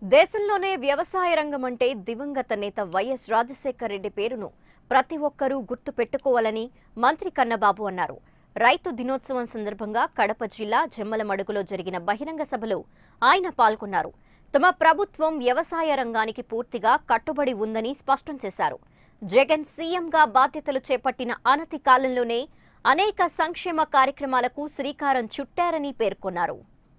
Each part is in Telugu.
దేశంలోనే వ్యవసాయ రంగం అంటే దివంగత నేత వైఎస్ రాజశేఖర రెడ్డి పేరును ప్రతి ఒక్కరూ గుర్తు పెట్టుకోవాలని మంత్రి కన్నబాబు అన్నారు రైతు దినోత్సవం సందర్భంగా కడప జిల్లా జమ్మలమడుగులో జరిగిన బహిరంగ సభలో ఆయన పాల్గొన్నారు తమ ప్రభుత్వం వ్యవసాయ రంగానికి పూర్తిగా కట్టుబడి ఉందని స్పష్టం చేశారు జగన్ సీఎంగా బాధ్యతలు చేపట్టిన అనతి కాలంలోనే అనేక సంక్షేమ కార్యక్రమాలకు శ్రీకారం చుట్టారని పేర్కొన్నారు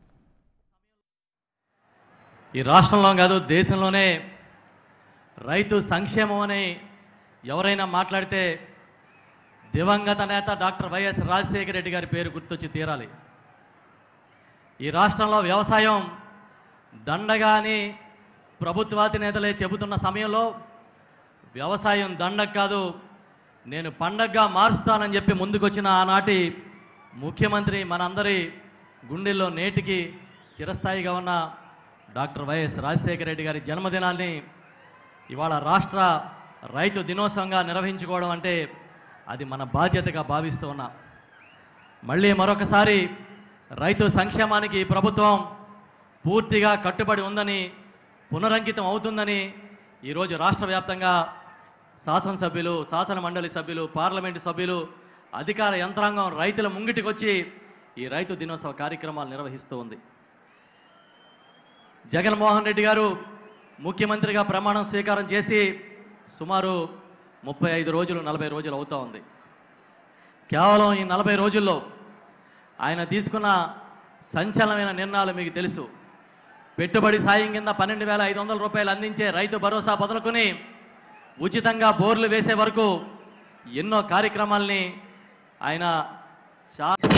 ఈ రాష్ట్రంలో కాదు దేశంలోనే రైతు సంక్షేమం అని ఎవరైనా మాట్లాడితే దివంగత నేత డాక్టర్ వైఎస్ రాజశేఖర రెడ్డి గారి పేరు గుర్తొచ్చి తీరాలి ఈ రాష్ట్రంలో వ్యవసాయం దండగా అని ప్రభుత్వాధినేతలే చెబుతున్న సమయంలో వ్యవసాయం దండగ కాదు నేను పండగగా మారుస్తానని చెప్పి ముందుకొచ్చిన ఆనాటి ముఖ్యమంత్రి మనందరి గుండెల్లో నేటికి చిరస్థాయిగా ఉన్న డాక్టర్ వైఎస్ రాజశేఖర రెడ్డి గారి జన్మదినాన్ని ఇవాళ రాష్ట్ర రైతు దినోత్సవంగా నిర్వహించుకోవడం అంటే అది మన బాధ్యతగా భావిస్తూ ఉన్నా మళ్ళీ మరొకసారి రైతు సంక్షేమానికి ఈ ప్రభుత్వం పూర్తిగా కట్టుబడి ఉందని పునరంకితం అవుతుందని ఈరోజు రాష్ట్ర వ్యాప్తంగా శాసనసభ్యులు శాసన మండలి సభ్యులు పార్లమెంటు సభ్యులు అధికార యంత్రాంగం రైతుల ముంగిటికొచ్చి ఈ రైతు దినోత్సవ కార్యక్రమాలు నిర్వహిస్తూ ఉంది జగన్మోహన్ రెడ్డి గారు ముఖ్యమంత్రిగా ప్రమాణం స్వీకారం చేసి సుమారు ముప్పై ఐదు రోజులు నలభై రోజులు అవుతూ ఉంది కేవలం ఈ నలభై రోజుల్లో ఆయన తీసుకున్న సంచలనమైన నిర్ణయాలు మీకు తెలుసు పెట్టుబడి సాయం కింద పన్నెండు వేల ఐదు వందల రూపాయలు అందించే రైతు భరోసా మొదలుకొని ఉచితంగా బోర్లు వేసే వరకు ఎన్నో కార్యక్రమాల్ని ఆయన చా